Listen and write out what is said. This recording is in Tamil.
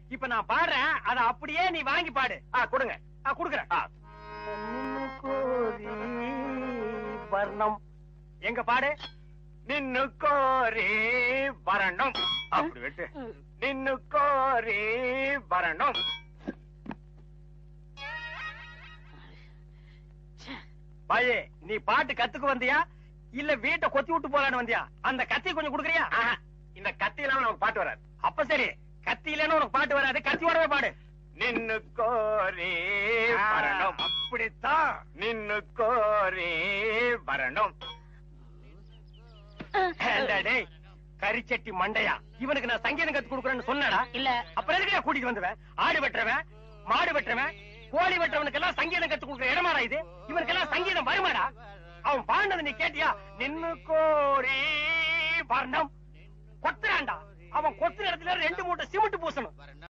இப்ப நான் பாடுறேன் அத அப்படியே நீ வாங்கி பாடு ஆ கொடுங்க ஆ, குடுக்குறேன் ஆ. வர்ணம் எங்க பாடு நின்னு கோரி வரணும் அப்படி விட்டு நின்னு கோரி வரணும் பாயே நீ பாட்டு கத்துக்க வந்தியா இல்ல வீட்டை கொத்தி விட்டு போலான்னு வந்தியா அந்த கத்தி கொஞ்சம் குடுக்குறியா ஆஹா, இந்த கத்தி இல்லாம நமக்கு பாட்டு வராது அப்ப சரி கத்தி இல்லன்னு உனக்கு பாட்டு வராது கத்தியோடவே பாடு நின்னு கோரி வரணும் அப்படித்தான் நின்னு கோரி வரணும் ஏண்டா டேய் கரிச்சட்டி மண்டையா இவனுக்கு நான் சங்கீதம் கத்து கொடுக்குறேன்னு சொன்னடா இல்ல அப்புறம் எதுக்கு கூட்டிட்டு வந்தவன் ஆடு வெட்டுறவன் மாடு வெட்டுறவன் கோழி வெட்டுறவனுக்கு எல்லாம் சங்கீதம் கத்து கொடுக்குற இடமாடா இது இவனுக்கு எல்லாம் சங்கீதம் வருமாடா அவன் பாடினது நீ கேட்டியா நின்னு கோரி வர்ணம் கொத்துறான்டா அவன் கொத்துற இடத்துல ரெண்டு மூட்டை சிமெண்ட் பூசணும்